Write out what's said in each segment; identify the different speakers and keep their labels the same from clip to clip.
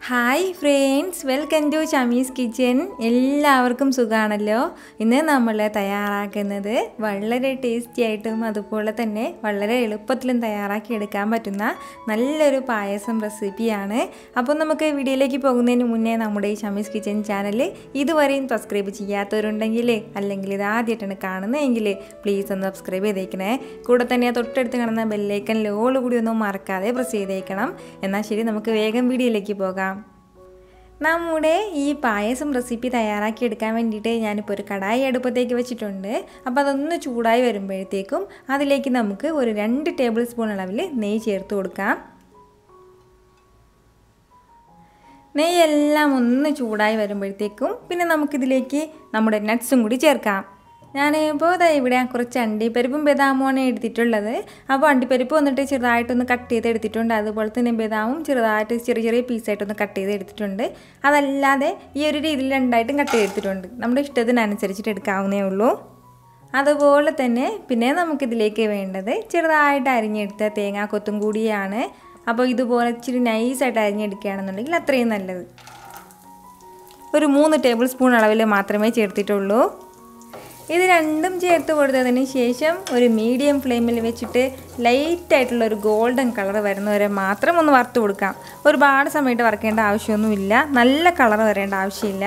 Speaker 1: hi friends welcome to Shamees kitchen എല്ലാവർക്കും സുഖമാണല്ലോ ഇന്ന് നമ്മൾ തയ്യാറാക്കുന്നത് വളരെ ടേസ്റ്റി ആയിട്ടും അതുപോലെ തന്നെ വളരെ എളുപ്പത്തിലും തയ്യാറാക്കി എടുക്കാൻ പറ്റുന്ന നല്ലൊരു പായസം റെസിപ്പിയാണ് അപ്പോൾ നമുക്ക് വീഡിയോയിലേക്ക് പോകുന്നതിന് മുന്നേ നമ്മുടെ ഈ ഷമീസ് കിച്ചൻ ചാനൽ ഇതുവരെയും സബ്സ്ക്രൈബ് ചെയ്യാത്തവരുണ്ടെങ്കിൽ അല്ലെങ്കിൽ ഇത് ആദ്യമായിട്ടാണ് കാണുന്നതെങ്കിൽ പ്ലീസ് ഒന്ന് സബ്സ്ക്രൈബ് ചെയ്തേക്കണേ കൂടെ തന്നെ തൊട്ടടുത്ത് കാണുന്ന ബെല്ലൈക്കൻ ലോൾ കൂടി ഒന്നും മറക്കാതെ പ്രസ് ചെയ്തേക്കണം എന്നാൽ ശരി നമുക്ക് വേഗം വീഡിയോയിലേക്ക് പോകാം നമ്മുടെ ഈ പായസം റെസിപ്പി തയ്യാറാക്കി എടുക്കാൻ വേണ്ടിയിട്ട് ഞാനിപ്പോൾ ഒരു കടായി അടുപ്പത്തേക്ക് വെച്ചിട്ടുണ്ട് അപ്പോൾ അതൊന്ന് ചൂടായി വരുമ്പോഴത്തേക്കും അതിലേക്ക് നമുക്ക് ഒരു രണ്ട് ടേബിൾ സ്പൂൺ അളവിൽ നെയ്യ് ചേർത്ത് കൊടുക്കാം നെയ്യെല്ലാം ഒന്ന് ചൂടായി വരുമ്പോഴത്തേക്കും പിന്നെ നമുക്കിതിലേക്ക് നമ്മുടെ നട്ട്സും കൂടി ചേർക്കാം ഞാനിപ്പോൾ ഇതാ ഇവിടെ കുറച്ച് അണ്ടിപ്പരിപ്പും ബദാമുമാണ് എടുത്തിട്ടുള്ളത് അപ്പോൾ അണ്ടിപ്പരിപ്പ് വന്നിട്ട് ചെറുതായിട്ടൊന്ന് കട്ട് ചെയ്ത് എടുത്തിട്ടുണ്ട് അതുപോലെ തന്നെ ബദാമും ചെറുതായിട്ട് ചെറിയ ചെറിയ പീസായിട്ടൊന്ന് കട്ട് ചെയ്ത് എടുത്തിട്ടുണ്ട് അതല്ലാതെ ഈ ഒരു രീതിയിൽ രണ്ടായിട്ടും കട്ട് ചെയ്തെടുത്തിട്ടുണ്ട് നമ്മുടെ ഇഷ്ടത്തിനനുസരിച്ചിട്ട് എടുക്കാവുന്നേ ഉള്ളൂ അതുപോലെ തന്നെ പിന്നെ നമുക്കിതിലേക്ക് വേണ്ടത് ചെറുതായിട്ട് അരിഞ്ഞെടുത്ത തേങ്ങാക്കൊത്തും കൂടിയാണ് അപ്പോൾ ഇതുപോലെ ഇച്ചിരി നൈസായിട്ട് അരിഞ്ഞെടുക്കുകയാണെന്നുണ്ടെങ്കിൽ അത്രയും നല്ലത് ഒരു മൂന്ന് ടേബിൾ സ്പൂൺ അളവിൽ മാത്രമേ ചേർത്തിട്ടുള്ളൂ ഇത് രണ്ടും ചേർത്ത് കൊടുത്തതിന് ശേഷം ഒരു മീഡിയം ഫ്ലെയിമിൽ വെച്ചിട്ട് ലൈറ്റായിട്ടുള്ള ഒരു ഗോൾഡൻ കളർ വരുന്നവരെ മാത്രം ഒന്ന് വറുത്ത് കൊടുക്കാം ഒരുപാട് സമയത്ത് വറക്കേണ്ട ആവശ്യമൊന്നുമില്ല നല്ല കളർ വരേണ്ട ആവശ്യമില്ല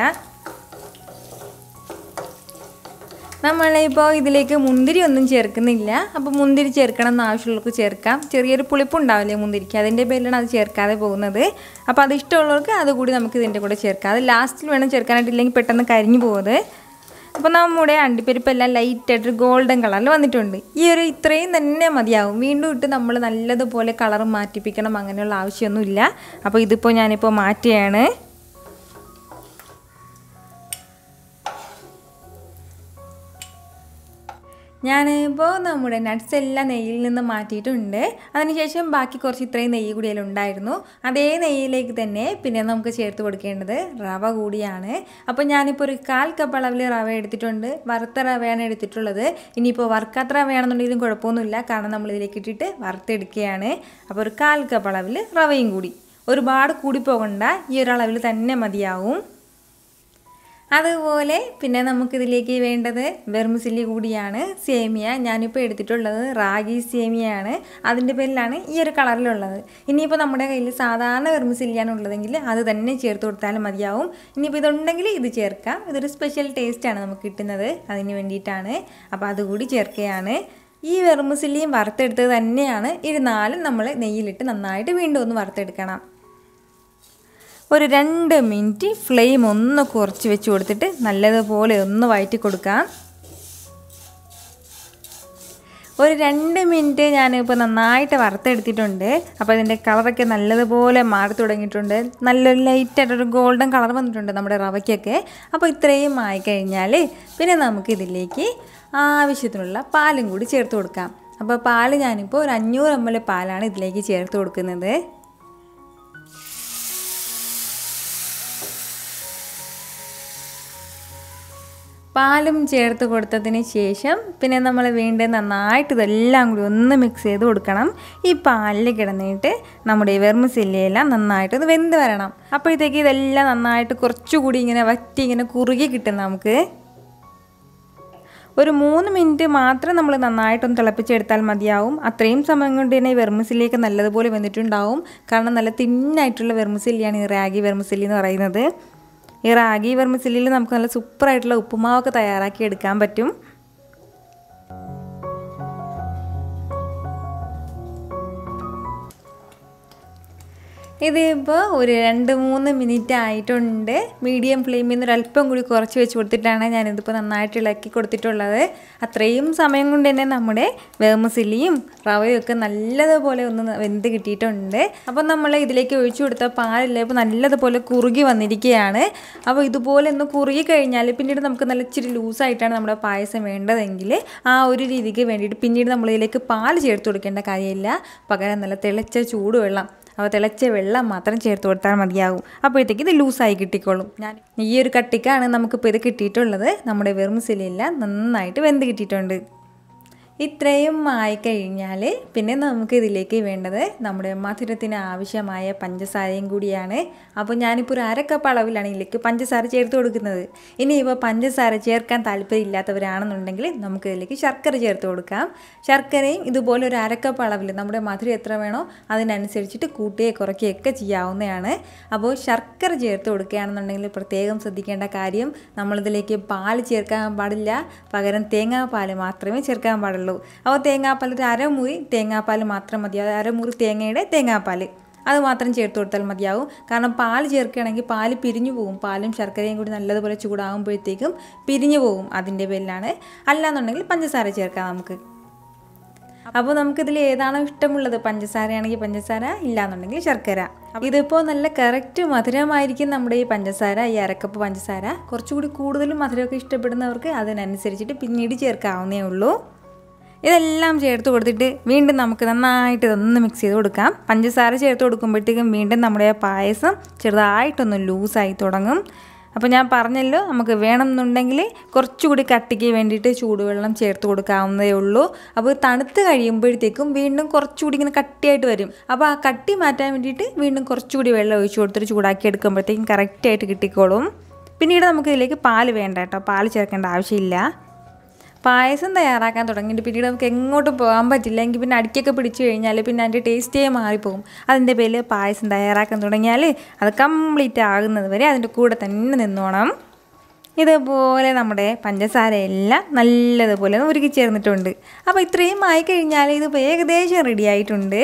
Speaker 1: നമ്മളിപ്പോൾ ഇതിലേക്ക് മുന്തിരി ഒന്നും ചേർക്കുന്നില്ല അപ്പോൾ മുന്തിരി ചേർക്കണം എന്ന് ആവശ്യമുള്ളവർക്ക് ചേർക്കാം ചെറിയൊരു പുളിപ്പുണ്ടാവില്ലേ മുന്തിരിക്ക് അതിൻ്റെ പേരിലാണ് അത് ചേർക്കാതെ പോകുന്നത് അപ്പോൾ അത് ഇഷ്ടമുള്ളവർക്ക് അതുകൂടി നമുക്ക് ഇതിൻ്റെ കൂടെ ചേർക്കാം അത് ലാസ്റ്റിൽ വേണം ചേർക്കാനായിട്ടില്ലെങ്കിൽ പെട്ടെന്ന് കരിഞ്ഞു പോകുന്നത് അപ്പോൾ നമ്മുടെ അണ്ടിപ്പരിപ്പെല്ലാം ലൈറ്റായിട്ട് ഗോൾഡൻ കളറിൽ വന്നിട്ടുണ്ട് ഈ ഒരു ഇത്രയും തന്നെ മതിയാവും വീണ്ടും ഇട്ട് നമ്മൾ നല്ലതുപോലെ കളർ മാറ്റിപ്പിക്കണം അങ്ങനെയുള്ള ആവശ്യമൊന്നുമില്ല അപ്പോൾ ഇതിപ്പോൾ ഞാനിപ്പോൾ മാറ്റുകയാണ് ഞാനിപ്പോൾ നമ്മുടെ നട്ട്സ് എല്ലാം നെയ്യിൽ നിന്ന് മാറ്റിയിട്ടുണ്ട് അതിനുശേഷം ബാക്കി കുറച്ച് ഇത്രയും നെയ്യ് കൂടി ഉണ്ടായിരുന്നു അതേ നെയ്യിലേക്ക് തന്നെ പിന്നെ നമുക്ക് ചേർത്ത് കൊടുക്കേണ്ടത് റവ കൂടിയാണ് അപ്പോൾ ഞാനിപ്പോൾ ഒരു കാൽ കപ്പ് അളവിൽ റവ എടുത്തിട്ടുണ്ട് വറുത്ത റവയാണ് എടുത്തിട്ടുള്ളത് ഇനിയിപ്പോൾ വറുക്കാത്ത റവയാണെന്നുണ്ടെങ്കിലും കുഴപ്പമൊന്നുമില്ല കാരണം നമ്മൾ ഇതിലേക്ക് ഇട്ടിട്ട് വറുത്തെടുക്കുകയാണ് അപ്പോൾ ഒരു കാൽ കപ്പ് അളവിൽ റവയും കൂടി ഒരുപാട് കൂടി പോകണ്ട ഈ ഒരു അളവിൽ തന്നെ മതിയാവും അതുപോലെ പിന്നെ നമുക്കിതിലേക്ക് വേണ്ടത് വെർമിസില്ലി കൂടിയാണ് സേമിയ ഞാനിപ്പോൾ എടുത്തിട്ടുള്ളത് റാഗി സേമിയയാണ് അതിൻ്റെ പേരിലാണ് ഈ ഒരു കളറിലുള്ളത് ഇനിയിപ്പോൾ നമ്മുടെ കയ്യിൽ സാധാരണ വെർമിസില്ലിയാണ് ഉള്ളതെങ്കിൽ അത് തന്നെ ചേർത്ത് കൊടുത്താലും മതിയാവും ഇനിയിപ്പോൾ ഇതുണ്ടെങ്കിൽ ഇത് ചേർക്കാം ഇതൊരു സ്പെഷ്യൽ ടേസ്റ്റാണ് നമുക്ക് കിട്ടുന്നത് അതിന് വേണ്ടിയിട്ടാണ് അപ്പോൾ അതുകൂടി ചേർക്കുകയാണ് ഈ വെർമിസില്ലിയും വറുത്തെടുത്തത് തന്നെയാണ് ഇരുന്നാലും നമ്മൾ നെയ്യിലിട്ട് നന്നായിട്ട് വീണ്ടും ഒന്ന് വറുത്തെടുക്കണം ഒരു രണ്ട് മിനിറ്റ് ഫ്ലെയിം ഒന്ന് കുറച്ച് വെച്ച് കൊടുത്തിട്ട് നല്ലതുപോലെ ഒന്ന് വഴറ്റി കൊടുക്കാം ഒരു രണ്ട് മിനിറ്റ് ഞാനിപ്പോൾ നന്നായിട്ട് വറുത്തെടുത്തിട്ടുണ്ട് അപ്പോൾ ഇതിൻ്റെ കളറൊക്കെ നല്ലതുപോലെ മാറി തുടങ്ങിയിട്ടുണ്ട് നല്ലൊരു ലൈറ്റായിട്ടൊരു ഗോൾഡൻ കളർ വന്നിട്ടുണ്ട് നമ്മുടെ റവയ്ക്കൊക്കെ അപ്പോൾ ഇത്രയും ആയിക്കഴിഞ്ഞാൽ പിന്നെ നമുക്കിതിലേക്ക് ആവശ്യത്തിനുള്ള പാലും കൂടി ചേർത്ത് കൊടുക്കാം അപ്പോൾ പാൽ ഞാനിപ്പോൾ ഒരു അഞ്ഞൂറ് എം എൽ പാലാണ് ഇതിലേക്ക് ചേർത്ത് കൊടുക്കുന്നത് പാലും ചേർത്ത് കൊടുത്തതിന് ശേഷം പിന്നെ നമ്മൾ വീണ്ടും നന്നായിട്ട് ഇതെല്ലാം കൂടി ഒന്ന് മിക്സ് ചെയ്ത് കൊടുക്കണം ഈ പാലിൽ കിടന്നിട്ട് നമ്മുടെ വെർമസില്ലയെല്ലാം നന്നായിട്ട് ഒന്ന് വെന്ത് വരണം അപ്പോഴത്തേക്ക് ഇതെല്ലാം നന്നായിട്ട് കുറച്ചുകൂടി ഇങ്ങനെ വറ്റി ഇങ്ങനെ കുറുകി കിട്ടും നമുക്ക് ഒരു മൂന്ന് മിനിറ്റ് മാത്രം നമ്മൾ നന്നായിട്ടൊന്ന് തിളപ്പിച്ചെടുത്താൽ മതിയാവും അത്രയും സമയം കൊണ്ട് തന്നെ ഈ വെർമസില്ലിയൊക്കെ നല്ലതുപോലെ വെന്തിട്ടുണ്ടാവും കാരണം നല്ല തിന്നായിട്ടുള്ള വെർമസില്ലിയാണ് ഈ റാഗി വെർമസില്ലി എന്ന് പറയുന്നത് ഈ റാഗി വെർമിസില്ലിൽ നമുക്ക് നല്ല സൂപ്പറായിട്ടുള്ള ഉപ്പുമാവൊക്കെ തയ്യാറാക്കി എടുക്കാൻ പറ്റും ഇതിപ്പോൾ ഒരു രണ്ട് മൂന്ന് മിനിറ്റ് ആയിട്ടുണ്ട് മീഡിയം ഫ്ലെയിമിൽ നിന്ന് ഒരല്പം കൂടി കുറച്ച് വെച്ച് കൊടുത്തിട്ടാണ് ഞാനിതിപ്പോൾ നന്നായിട്ട് ഇളക്കി കൊടുത്തിട്ടുള്ളത് അത്രയും സമയം കൊണ്ട് തന്നെ നമ്മുടെ വേമസില്ലിയും റവയും ഒക്കെ നല്ലതുപോലെ ഒന്ന് വെന്ത് കിട്ടിയിട്ടുണ്ട് അപ്പോൾ നമ്മൾ ഇതിലേക്ക് ഒഴിച്ചു കൊടുത്ത പാലില്ല ഇപ്പോൾ നല്ലതുപോലെ കുറുകി വന്നിരിക്കുകയാണ് അപ്പോൾ ഇതുപോലെ ഒന്ന് കുറുകി കഴിഞ്ഞാൽ പിന്നീട് നമുക്ക് നല്ല ഇച്ചിരി ലൂസായിട്ടാണ് നമ്മുടെ പായസം വേണ്ടതെങ്കിൽ ആ ഒരു രീതിക്ക് വേണ്ടിയിട്ട് പിന്നീട് നമ്മളിതിലേക്ക് പാൽ ചേർത്ത് കൊടുക്കേണ്ട കാര്യമില്ല പകരം നല്ല തിളച്ച ചൂടുവെള്ളം അപ്പോൾ തിളച്ച വെള്ളം മാത്രം ചേർത്ത് കൊടുത്താൽ മതിയാകും അപ്പോഴത്തേക്ക് ഇത് ലൂസായി കിട്ടിക്കോളും ഞാൻ ഈ ഒരു കട്ടിക്കാണ് നമുക്കിപ്പോൾ ഇത് കിട്ടിയിട്ടുള്ളത് നമ്മുടെ വെറും സിലയെല്ലാം നന്നായിട്ട് വെന്ത് കിട്ടിയിട്ടുണ്ട് ഇത്രയും ആയി കഴിഞ്ഞാൽ പിന്നെ നമുക്ക് ഇതിലേക്ക് വേണ്ടത് നമ്മുടെ മധുരത്തിന് ആവശ്യമായ പഞ്ചസാരയും കൂടിയാണ് അപ്പോൾ ഞാനിപ്പോൾ ഒരു അരക്കപ്പ് അളവിലാണ് ഇതിലേക്ക് പഞ്ചസാര ചേർത്ത് കൊടുക്കുന്നത് ഇനി ഇപ്പോൾ പഞ്ചസാര ചേർക്കാൻ താല്പര്യമില്ലാത്തവരാണെന്നുണ്ടെങ്കിൽ നമുക്ക് ഇതിലേക്ക് ശർക്കര ചേർത്ത് കൊടുക്കാം ശർക്കരയും ഇതുപോലെ ഒരു അരക്കപ്പ് അളവിൽ നമ്മുടെ മധുരം എത്ര വേണോ അതിനനുസരിച്ചിട്ട് കൂട്ടുകയോ കുറയ്ക്കുകയൊക്കെ ചെയ്യാവുന്നതാണ് അപ്പോൾ ശർക്കര ചേർത്ത് കൊടുക്കുകയാണെന്നുണ്ടെങ്കിൽ പ്രത്യേകം ശ്രദ്ധിക്കേണ്ട കാര്യം നമ്മളിതിലേക്ക് പാൽ ചേർക്കാൻ പാടില്ല പകരം തേങ്ങാപ്പാൽ മാത്രമേ ചേർക്കാൻ പാടുള്ളൂ അപ്പോൾ തേങ്ങാപ്പാൽ ഒരു അരമുറി തേങ്ങാപ്പാൽ മാത്രം മതി അത് അരമുറി തേങ്ങയുടെ തേങ്ങാപ്പാൽ അത് മാത്രം ചേർത്ത് കൊടുത്താൽ മതിയാവും കാരണം പാൽ ചേർക്കുകയാണെങ്കിൽ പാൽ പിരിഞ്ഞു പോകും പാലും ശർക്കരയും കൂടി നല്ലതുപോലെ ചൂടാകുമ്പോഴത്തേക്കും പിരിഞ്ഞു പോകും അതിൻ്റെ പേരിലാണ് അല്ലാന്നുണ്ടെങ്കിൽ പഞ്ചസാര ചേർക്കാം നമുക്ക് അപ്പോൾ നമുക്കിതിൽ ഏതാണോ ഇഷ്ടമുള്ളത് പഞ്ചസാരയാണെങ്കിൽ പഞ്ചസാര ഇല്ലാന്നുണ്ടെങ്കിൽ ശർക്കര ഇതിപ്പോൾ നല്ല കറക്റ്റ് മധുരമായിരിക്കും നമ്മുടെ ഈ പഞ്ചസാര ഈ അരക്കപ്പ് പഞ്ചസാര കുറച്ചുകൂടി കൂടുതലും മധുരമൊക്കെ ഇഷ്ടപ്പെടുന്നവർക്ക് അതിനനുസരിച്ചിട്ട് പിന്നീട് ചേർക്കാവുന്നേ ഉള്ളൂ ഇതെല്ലാം ചേർത്ത് കൊടുത്തിട്ട് വീണ്ടും നമുക്ക് നന്നായിട്ട് ഇതൊന്ന് മിക്സ് ചെയ്ത് കൊടുക്കാം പഞ്ചസാര ചേർത്ത് കൊടുക്കുമ്പോഴത്തേക്കും വീണ്ടും നമ്മുടെ പായസം ചെറുതായിട്ടൊന്ന് ലൂസായി തുടങ്ങും അപ്പോൾ ഞാൻ പറഞ്ഞല്ലോ നമുക്ക് വേണമെന്നുണ്ടെങ്കിൽ കുറച്ചുകൂടി കട്ടിക്ക് വേണ്ടിയിട്ട് ചൂടുവെള്ളം ചേർത്ത് കൊടുക്കാവുന്നതേ ഉള്ളൂ അപ്പോൾ തണുത്ത് കഴിയുമ്പോഴത്തേക്കും വീണ്ടും കുറച്ചുകൂടി ഇങ്ങനെ കട്ടിയായിട്ട് വരും അപ്പോൾ ആ കട്ടി മാറ്റാൻ വേണ്ടിയിട്ട് വീണ്ടും കുറച്ചുകൂടി വെള്ളം ഒഴിച്ച് കൊടുത്തിട്ട് ചൂടാക്കി എടുക്കുമ്പോഴത്തേക്കും കറക്റ്റായിട്ട് കിട്ടിക്കോളും പിന്നീട് നമുക്ക് ഇതിലേക്ക് പാല് വേണ്ട കേട്ടോ പാല് ചേർക്കേണ്ട ആവശ്യമില്ല പായസം തയ്യാറാക്കാൻ തുടങ്ങിയിട്ട് പിന്നീട് നമുക്ക് എങ്ങോട്ടും പോകാൻ പറ്റില്ല എങ്കിൽ പിന്നെ അടിക്കൊക്കെ പിടിച്ചു കഴിഞ്ഞാൽ പിന്നെ അതിൻ്റെ ടേസ്റ്റേ മാറിപ്പോകും അതിൻ്റെ പേരിൽ പായസം തയ്യാറാക്കാൻ തുടങ്ങിയാൽ അത് കംപ്ലീറ്റ് ആകുന്നത് വരെ അതിൻ്റെ കൂടെ തന്നെ നിന്നോണം ഇതുപോലെ നമ്മുടെ പഞ്ചസാര എല്ലാം നല്ലതുപോലെ ഒന്ന് ഉരുക്കി ചേർന്നിട്ടുണ്ട് അപ്പോൾ ഇത്രയും ആയി കഴിഞ്ഞാൽ ഇത് ഏകദേശം റെഡി ആയിട്ടുണ്ട്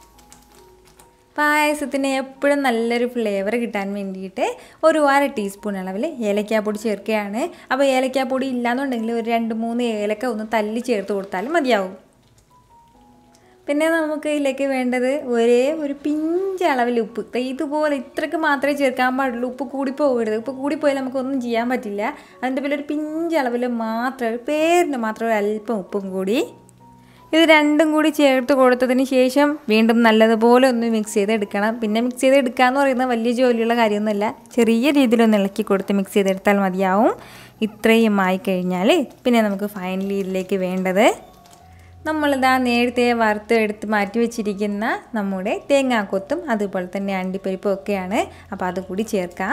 Speaker 1: പായസത്തിന് എപ്പോഴും നല്ലൊരു ഫ്ലേവർ കിട്ടാൻ വേണ്ടിയിട്ട് ഒരു അര ടീസ്പൂൺ അളവിൽ ഏലക്കാപ്പൊടി ചേർക്കുകയാണ് അപ്പോൾ ഏലക്കാപ്പൊടി ഇല്ലാന്നുണ്ടെങ്കിൽ ഒരു രണ്ട് മൂന്ന് ഏലക്ക ഒന്ന് തല്ലി ചേർത്ത് കൊടുത്താലും മതിയാവും പിന്നെ നമുക്ക് ഇതിലേക്ക് വേണ്ടത് ഒരേ ഒരു പിഞ്ച് അളവിൽ ഉപ്പ് ദേ ഇതുപോലെ ഇത്രയ്ക്ക് മാത്രമേ ചേർക്കാൻ പാടുള്ളൂ ഉപ്പ് കൂടി പോകരുത് ഉപ്പ് കൂടിപ്പോയാൽ നമുക്കൊന്നും ചെയ്യാൻ പറ്റില്ല അതിൻ്റെ പേരിൽ ഒരു പിഞ്ച് അളവിൽ മാത്രം ഒരു പേരിന് മാത്രം ഒരു അല്പം ഉപ്പും കൂടി ഇത് രണ്ടും കൂടി ചേർത്ത് കൊടുത്തതിന് ശേഷം വീണ്ടും നല്ലതുപോലെ ഒന്ന് മിക്സ് ചെയ്തെടുക്കണം പിന്നെ മിക്സ് ചെയ്തെടുക്കുക എന്ന് പറയുന്നത് വലിയ ജോലിയുള്ള കാര്യമൊന്നുമല്ല ചെറിയ രീതിയിലൊന്ന് ഇളക്കി കൊടുത്ത് മിക്സ് ചെയ്തെടുത്താൽ മതിയാവും ഇത്രയും ആയി കഴിഞ്ഞാൽ പിന്നെ നമുക്ക് ഫൈനലി ഇതിലേക്ക് വേണ്ടത് നമ്മളിതാ നേരത്തെ വറുത്ത് എടുത്ത് മാറ്റി വെച്ചിരിക്കുന്ന നമ്മുടെ തേങ്ങാക്കൊത്തും അതുപോലെ തന്നെ അണ്ടിപ്പരിപ്പും ഒക്കെയാണ് അപ്പോൾ അതുകൂടി ചേർക്കാം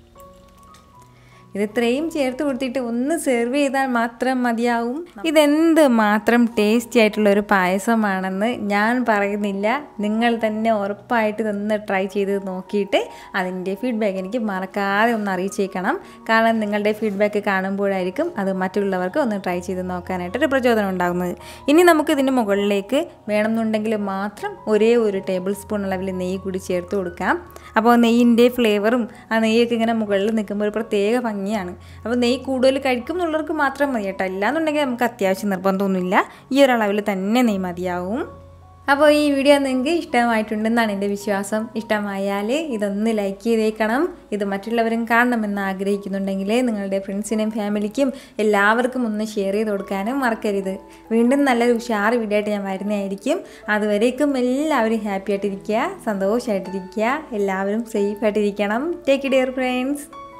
Speaker 1: ഇത് ഇത്രയും ചേർത്ത് കൊടുത്തിട്ട് ഒന്ന് സെർവ് ചെയ്താൽ മാത്രം മതിയാവും ഇതെന്ത് മാത്രം ടേസ്റ്റി ആയിട്ടുള്ള ഒരു പായസമാണെന്ന് ഞാൻ പറയുന്നില്ല നിങ്ങൾ തന്നെ ഉറപ്പായിട്ട് ഇതൊന്ന് ട്രൈ ചെയ്ത് നോക്കിയിട്ട് അതിൻ്റെ ഫീഡ്ബാക്ക് എനിക്ക് മറക്കാതെ ഒന്ന് അറിയിച്ചേക്കണം കാരണം നിങ്ങളുടെ ഫീഡ്ബാക്ക് കാണുമ്പോഴായിരിക്കും അത് മറ്റുള്ളവർക്ക് ഒന്ന് ട്രൈ ചെയ്ത് നോക്കാനായിട്ടൊരു പ്രചോദനം ഉണ്ടാകുന്നത് ഇനി നമുക്ക് ഇതിൻ്റെ മുകളിലേക്ക് വേണമെന്നുണ്ടെങ്കിൽ മാത്രം ഒരേ ഒരു ടേബിൾ സ്പൂൺ അളവിൽ നെയ്യ് കൂടി ചേർത്ത് കൊടുക്കാം അപ്പോൾ നെയ്യിൻ്റെ ഫ്ലേവറും ആ നെയ്യൊക്കെ ഇങ്ങനെ മുകളിൽ നിൽക്കുമ്പോൾ ഒരു പ്രത്യേക ഭംഗിയാണ് അപ്പോൾ നെയ്യ് കൂടുതൽ കഴിക്കും എന്നുള്ളവർക്ക് മാത്രം മതി കേട്ടോ ഇല്ലാന്നുണ്ടെങ്കിൽ നമുക്ക് അത്യാവശ്യം നിർബന്ധമൊന്നുമില്ല ഈ ഒരു അളവിൽ തന്നെ നെയ്യ് മതിയാവും അപ്പോൾ ഈ വീഡിയോ നിങ്ങൾക്ക് ഇഷ്ടമായിട്ടുണ്ടെന്നാണ് എൻ്റെ വിശ്വാസം ഇഷ്ടമായാൽ ഇതൊന്ന് ലൈക്ക് ചെയ്തേക്കണം ഇത് മറ്റുള്ളവരും കാണണമെന്ന് ആഗ്രഹിക്കുന്നുണ്ടെങ്കിൽ നിങ്ങളുടെ ഫ്രണ്ട്സിനും ഫാമിലിക്കും എല്ലാവർക്കും ഒന്ന് ഷെയർ ചെയ്ത് കൊടുക്കാനും മറക്കരുത് വീണ്ടും നല്ലൊരു ഉഷാർ വീഡിയോ ആയിട്ട് ഞാൻ വരുന്നതായിരിക്കും അതുവരേക്കും എല്ലാവരും ഹാപ്പി ആയിട്ടിരിക്കുക സന്തോഷമായിട്ടിരിക്കുക എല്ലാവരും സേഫ് ആയിട്ടിരിക്കണം ടേക്ക് ഡിയർ ഫ്രണ്ട്സ്